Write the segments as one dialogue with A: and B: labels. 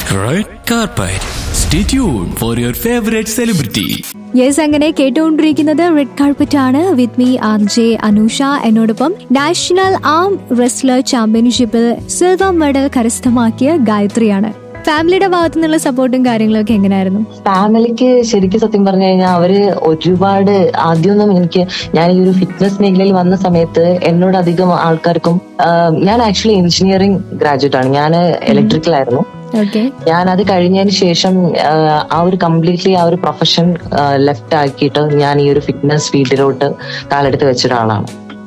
A: Red carpet. Stay tuned for your favorite celebrity.
B: Yes അങ്ങനെ കേട്ടുകൊണ്ടിരിക്കുന്നത് red carpet ആണ് with me R J Anusha എന്നോടൊപ്പം national arm wrestler ചാമ്പ്യൻഷിപ്പിൽ silver medal കരസ്ഥമാക്കിയ ഗായത്രിയാണ് ഫാമിലിയുടെ ഭാഗത്തു നിന്നുള്ള സപ്പോർട്ടും കാര്യങ്ങളൊക്കെ എങ്ങനെയായിരുന്നു
C: ഫാമിലിക്ക് ശരിക്കും സത്യം പറഞ്ഞു കഴിഞ്ഞാൽ അവര് ഒരുപാട് ആദ്യമൊന്നും എനിക്ക് ഞാൻ ഈ ഒരു ഫിറ്റ്നസ് മേഖലയിൽ വന്ന സമയത്ത് എന്നോട് അധികം ആൾക്കാർക്കും ആഹ് ഞാൻ ആക്ച്വലി എഞ്ചിനീയറിംഗ് ഗ്രാജുവേറ്റ് ആണ് ഞാൻ ഇലക്ട്രിക്കൽ ആയിരുന്നു
B: ഓക്കെ
C: ഞാൻ അത് കഴിഞ്ഞതിന് ശേഷം ആഹ് ആ ഒരു കംപ്ലീറ്റ്ലി ആ ഒരു പ്രൊഫഷൻ ലെഫ്റ്റ് ആക്കിയിട്ട് ഞാൻ ഈ ഒരു ഫിറ്റ്നസ് ഫീൽഡിലോട്ട് കാലെടുത്ത് വെച്ച ഒരാളാണ്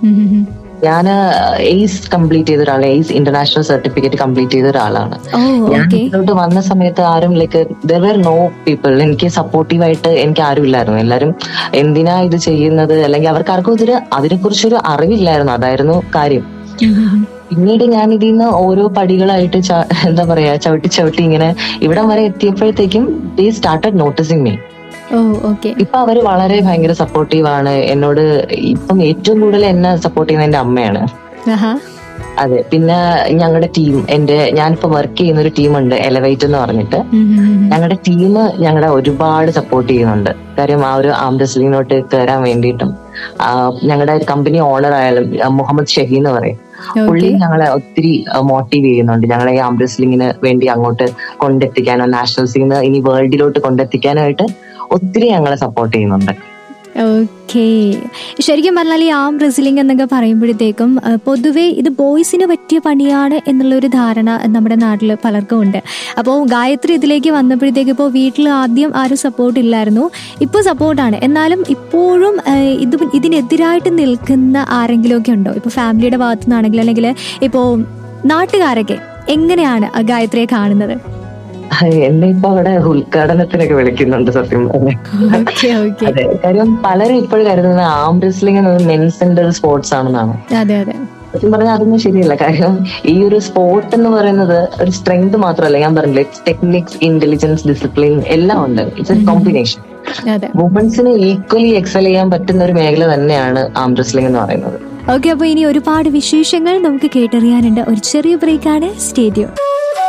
C: ഞാൻ എയ്സ് കംപ്ലീറ്റ് ചെയ്ത ഒരാളാണ് എയ്സ് ഇന്റർനാഷണൽ സർട്ടിഫിക്കറ്റ് കംപ്ലീറ്റ് ചെയ്ത ഒരാളാണ്
B: ഓ
C: ഞാൻ
B: ഓക്കെ
C: ഇതിലോട്ട് വന്ന സമയത്ത് ആരും like there were no people എനിക്ക് സപ്പോർട്ടീവ് ആയിട്ട് എനിക്ക് ആരും ഇല്ലായിരുന്നു എല്ലാരും എന്തിനാ ഇത് ചെയ്യുന്നത് അല്ലെങ്കിൽ അവർക്ക് ആർക്കും ഇതിന് അതിനെ കുറിച്ചൊരു അറിവില്ലായിരുന്നു അതായിരുന്നു കാര്യം പിന്നീട് ഞാൻ ഇതിൽ നിന്ന് ഓരോ പടികളായിട്ട് ച- എന്താ പറയാ ചവിട്ടി ചവിട്ടി ഇങ്ങനെ ഇവിടം വരെ എത്തിയപ്പോഴത്തേക്കും they started noticing me
B: oh okay
C: ഇപ്പൊ അവര് വളരെ ഭയങ്കര സപ്പോർട്ടീവ് ആണ് എന്നോട് ഇപ്പം ഏറ്റവും കൂടുതൽ എന്നെ സപ്പോർട്ട് ചെയ്യുന്ന എന്റെ അമ്മയാണ്
B: ആഹാ
C: അതെ പിന്നെ ഞങ്ങളുടെ ടീം എന്റെ ഞാനിപ്പോ വർക്ക് ചെയ്യുന്ന ഒരു ടീമുണ്ട് എലവേറ്റ് എന്ന് പറഞ്ഞിട്ട് ഞങ്ങളുടെ ടീം ഞങ്ങളെ ഒരുപാട് സപ്പോർട്ട് ചെയ്യുന്നുണ്ട് കാര്യം ആ ഒരു ആം റെസ്ലിങ്ങിലോട്ട് കയറാൻ വേണ്ടിയിട്ടും ആ, ഞങ്ങളുടെ കമ്പനി ഓണർ ആയാലും ആ, മുഹമ്മദ് ഷഹി എന്ന് പറയും പുള്ളി ഞങ്ങളെ ഒത്തിരി മോട്ടീവ് ചെയ്യുന്നുണ്ട് ഞങ്ങളെ ഈ ആം റെസ്ലിങ്ങിന് വേണ്ടി അങ്ങോട്ട് കൊണ്ടെത്തിക്കാനോ നാഷണൽസിന്ന് ഇനി വേൾഡിലോട്ട് കൊണ്ടെത്തിക്കാനായിട്ട് ഒത്തിരി ഞങ്ങളെ സപ്പോർട്ട് ചെയ്യുന്നുണ്ട്
B: ഓക്കെ ശരിക്കും പറഞ്ഞാൽ ഈ ആം റെസ്ലിംഗ് എന്നൊക്കെ പറയുമ്പോഴത്തേക്കും അഹ് പൊതുവേ ഇത് ബോയ്സിന് പറ്റിയ പണിയാണ് എന്നുള്ളൊരു ധാരണ നമ്മുടെ നാട്ടിൽ പലർക്കും ഉണ്ട് അപ്പോൾ ഗായത്രി ഇതിലേക്ക് വന്നപ്പോഴത്തേക്ക് ഇപ്പോൾ വീട്ടിൽ ആദ്യം ആരും സപ്പോർട്ട് ഇല്ലായിരുന്നു ഇപ്പോൾ സപ്പോർട്ടാണ് എന്നാലും ഇപ്പോഴും അഹ് ഇത് ഇതിനെതിരായിട്ട് നിൽക്കുന്ന ആരെങ്കിലുമൊക്കെ ഉണ്ടോ ഇപ്പോൾ ഫാമിലിയുടെ ഭാഗത്തു നിന്നാണെങ്കിൽ അല്ലെങ്കിൽ ഇപ്പോൾ നാട്ടുകാരൊക്കെ എങ്ങനെയാണ് ആ ഗായത്രിയെ കാണുന്നത്
C: എന്നെ ഇപ്പൊ അവിടെ ഉദ്ഘാടനത്തിനൊക്കെ വിളിക്കുന്നുണ്ട് സത്യം പറഞ്ഞാൽ
B: ഓക്കെ ഓക്കെ
C: അതെ കാര്യം പലരും ഇപ്പോഴും കരുതുന്നത് ആം റെസ്ലിംഗ് എന്നത് മെൻസിന്റെ ഒരു സ്പോർട്സ് ആണെന്നാണ്
B: അതെ അതെ
C: സത്യം പറഞ്ഞാൽ അതൊന്നും ശരിയല്ല കാര്യം ഈ ഒരു സ്പോർട്ട് എന്ന് പറയുന്നത് ഒരു സ്ട്രെങ്ത് മാത്രമല്ല ഞാൻ പറഞ്ഞില്ലേ ടെക്നിക്സ് ഇന്റലിജൻസ് ഡിസിപ്ലിൻ എല്ലാം ഉണ്ട് ഇറ്റ്സ് എ കോമ്പിനേഷൻ
B: അതെ
C: വുമൻസിന് ഈക്വലി എക്സൽ ചെയ്യാൻ പറ്റുന്ന ഒരു മേഖല തന്നെയാണ് ആം റെസ്ലിംഗ് എന്ന് പറയുന്നത്
B: ഓക്കെ അപ്പോൾ ഇനി ഒരുപാട് വിശേഷങ്ങൾ നമുക്ക് കേട്ടറിയാനുണ്ട് ഒരു ചെറിയ ബ്രേക്കാണ് സ്റ്റേഡിയം